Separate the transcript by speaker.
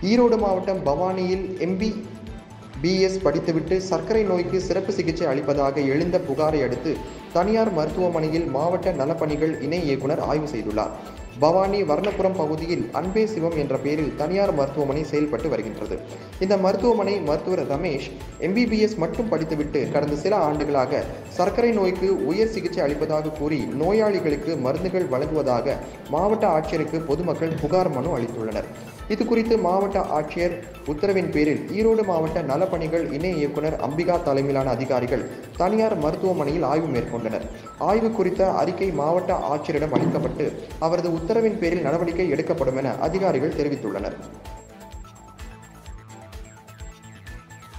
Speaker 1: ஈரோடு மாவட்டம் பவானியில் MP PS படித்துவிட்டு சர்க்கரை நோய்க்கு சிறப்பு சிகிச்சை அளிப்பதாக எழுந்த புகாரை அடுத்து தனியார் மருத்துவமனையில் மாவட்ட நலப்பணிகள் இணை இயக்குனர் ஆய்வு செய்துள்ளார் பவானி வர்ணபுரம் பகுதியில் அன்பே சிவம் என்ற பெயரில் தனியார் மருத்துவமனை செயல்பட்டு வருகின்றது இந்த மருத்துவமனை மருத்துவர் ரமேஷ் எம்பிபிஎஸ் மட்டும் படித்துவிட்டு கடந்த சில ஆண்டுகளாக சர்க்கரை நோய்க்கு உயர் சிகிச்சை அளிப்பதாக கூறி நோயாளிகளுக்கு மருந்துகள் வழங்குவதாக மாவட்ட ஆட்சியருக்கு பொதுமக்கள் புகார் மனு அளித்துள்ளனர் இது குறித்து மாவட்ட ஆட்சியர் உத்தரவின் பேரில் ஈரோடு மாவட்ட நலப்பணிகள் இணை இயக்குனர் அம்பிகா தலைமையிலான அதிகாரிகள் தனியார் மருத்துவமனையில் ஆய்வு மேற்கொண்டனர் ஆய்வு குறித்த அறிக்கை மாவட்ட ஆட்சியரிடம் அளிக்கப்பட்டு அவரது உத்தரவின் பேரில் நடவடிக்கை எடுக்கப்படும் என அதிகாரிகள் தெரிவித்துள்ளனர்